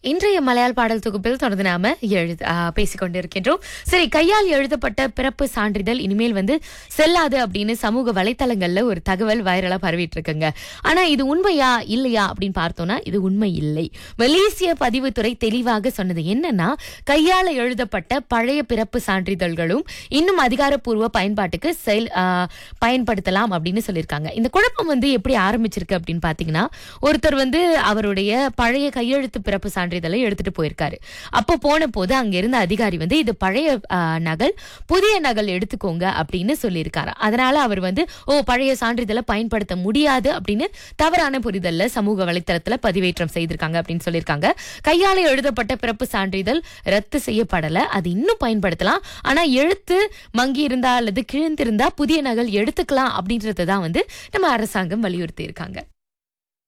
இன்றைய மலையாள பாடல் தொகுப்பில் தொடர்ந்து நாம எழுத ஆ, பேசிக் கொண்டிருக்கின்றோம் சரி கையால் எழுதப்பட்ட பிறப்பு சான்றிதழ் இனிமேல் வந்து செல்லாது அப்படின்னு சமூக வலைத்தளங்கள்ல ஒரு தகவல் வைரலா பரவிட்டு இருக்குங்க ஆனா இது உண்மையா இல்லையா அப்படின்னு பார்த்தோம்னா இது உண்மை இல்லை மலேசிய பதிவுத்துறை தெளிவாக சொன்னது என்னன்னா கையால எழுதப்பட்ட பழைய பிறப்பு சான்றிதழ்களும் இன்னும் அதிகாரப்பூர்வ பயன்பாட்டுக்கு செயல் ஆ, பயன்படுத்தலாம் அப்படின்னு சொல்லியிருக்காங்க இந்த குழப்பம் வந்து எப்படி ஆரம்பிச்சிருக்கு அப்படின்னு பாத்தீங்கன்னா ஒருத்தர் வந்து அவருடைய பழைய கையெழுத்து பிறப்பு சான்றிதழை எடுத்துட்டு போயிருக்காரு அப்போ போன போது அங்க இருந்த அதிகாரி வந்து இது பழைய ஆ, நகல் புதிய நகல் எடுத்துக்கோங்க அப்படின்னு சொல்லியிருக்காரு அதனால அவர் வந்து ஓ பழைய சான்றிதழை பயன்படுத்த முடியாது அப்படின்னு தவறான புரிதல்ல சமூக வலைத்தளத்துல பதிவேற்றம் செய்திருக்காங்க அப்படின்னு சொல்லியிருக்காங்க கையால எழுதப்பட்ட பிறப்பு சான்றிதழ் ரத்து செய்யப்படல அது இன்னும் பயன்படுத்தலாம் ஆனா எழுத்து மங்கி இருந்தா அல்லது கிழிந்திருந்தா புதிய நகல் எடுத்துக்கலாம் அப்படின்றத தான் வந்து நம்ம அரசாங்கம் வலியுறுத்தி இருக்காங்க